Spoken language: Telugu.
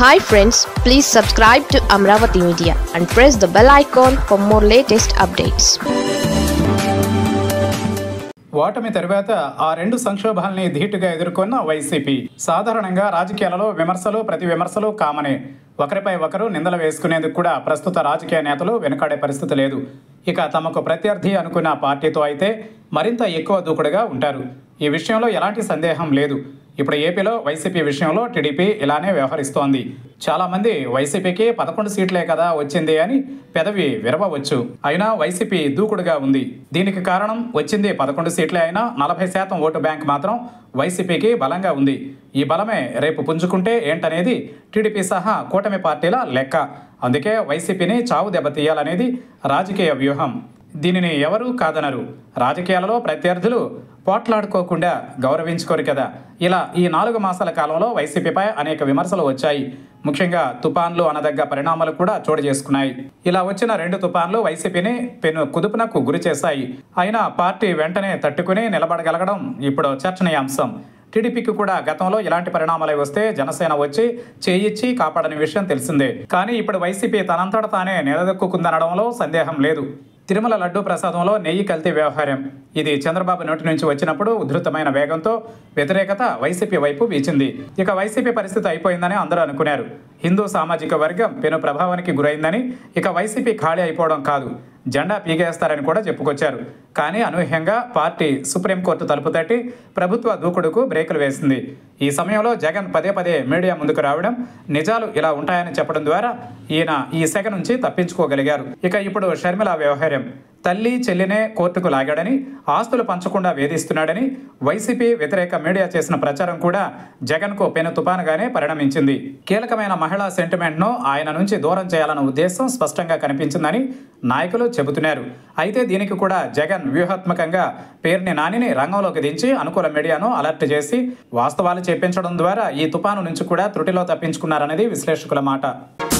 hi friends please subscribe to Amaravati media and press the bell icon for more latest updates ఓటమి తరువాత ఆ రెండు సంక్షోభాల్ని ధీటుగా ఎదుర్కొన్న వైసీపీ సాధారణంగా రాజకీయాలలో విమర్శలు ప్రతి విమర్శలు కామనే ఒకరిపై ఒకరు నిందలు వేసుకునేందుకు కూడా ప్రస్తుత రాజకీయ నేతలు వెనుకాడే పరిస్థితి లేదు ఇక తమకు ప్రత్యర్థి అనుకున్న పార్టీతో అయితే మరింత ఎక్కువ దూకుడుగా ఉంటారు ఈ విషయంలో ఎలాంటి సందేహం లేదు ఇప్పుడు ఏపీలో వైసీపీ విషయంలో టీడీపీ ఇలానే వ్యవహరిస్తోంది చాలామంది వైసీపీకి పదకొండు సీట్లే కదా వచ్చింది అని పెదవి విరవవచ్చు అయినా వైసీపీ దూకుడుగా ఉంది దీనికి కారణం వచ్చింది పదకొండు సీట్లే అయినా నలభై శాతం ఓటు బ్యాంక్ మాత్రం వైసీపీకి బలంగా ఉంది ఈ బలమే రేపు పుంజుకుంటే ఏంటనేది టీడీపీ సహా కూటమి పార్టీల లెక్క అందుకే వైసీపీని చావు దెబ్బతీయాలనేది రాజకీయ వ్యూహం దీనిని ఎవరూ కాదనరు రాజకీయాలలో ప్రత్యర్థులు పోట్లాడుకోకుండా గౌరవించుకోరు కదా ఇలా ఈ నాలుగు మాసాల కాలంలో వైసీపీపై అనేక విమర్శలు వచ్చాయి ముఖ్యంగా తుపాన్లు అనదగ్గ పరిణామాలు కూడా చోటు చేసుకున్నాయి ఇలా వచ్చిన రెండు తుపాన్లు వైసీపీని పెను కుదుపునకు గురి చేశాయి అయినా పార్టీ వెంటనే తట్టుకుని నిలబడగలగడం ఇప్పుడు చర్చనీయాంశం టీడీపీకి కూడా గతంలో ఇలాంటి పరిణామాలు వస్తే జనసేన వచ్చి చేయిచ్చి కాపాడని విషయం తెలిసిందే కానీ ఇప్పుడు వైసీపీ తనంతట తానే నిలదొక్కుందనడంలో సందేహం లేదు తిరుమల లడ్డూ ప్రసాదంలో నెయ్యి కల్తీ వ్యవహారం ఇది చంద్రబాబు నోటి నుంచి వచ్చినప్పుడు ఉధృతమైన వేగంతో వ్యతిరేకత వైసీపీ వైపు వీచింది ఇక వైసీపీ పరిస్థితి అయిపోయిందని అందరూ అనుకున్నారు హిందూ సామాజిక వర్గం పెను ప్రభావానికి గురైందని ఇక వైసీపీ ఖాళీ అయిపోవడం కాదు జెండా పీగేస్తారని కూడా చెప్పుకొచ్చారు కానీ అనూహ్యంగా పార్టీ సుప్రీంకోర్టు తలుపు తట్టి ప్రభుత్వ దూకుడుకు బ్రేకులు వేసింది ఈ సమయంలో జగన్ పదే పదే మీడియా ముందుకు రావడం నిజాలు ఇలా ఉంటాయని చెప్పడం ద్వారా ఈయన ఈ సెగ నుంచి తప్పించుకోగలిగారు ఇక ఇప్పుడు షర్మిల వ్యవహారం తల్లి చెల్లినే కోర్టుకు లాగాడని ఆస్తులు పంచకుండా వేధిస్తున్నాడని వైసీపీ వ్యతిరేక మీడియా చేసిన ప్రచారం కూడా జగన్కు పెను తుపానుగానే పరిణమించింది కీలకమైన మహిళా సెంటిమెంట్ను ఆయన నుంచి దూరం చేయాలన్న ఉద్దేశం స్పష్టంగా కనిపించిందని నాయకులు చెబుతున్నారు అయితే దీనికి కూడా జగన్ వ్యూహాత్మకంగా పేరుని నానిని రంగంలోకి దించి అనుకూల మీడియాను అలర్ట్ చేసి వాస్తవాలు చెప్పించడం ద్వారా ఈ తుపాను నుంచి కూడా త్రుటిలో తప్పించుకున్నారనేది విశ్లేషకుల మాట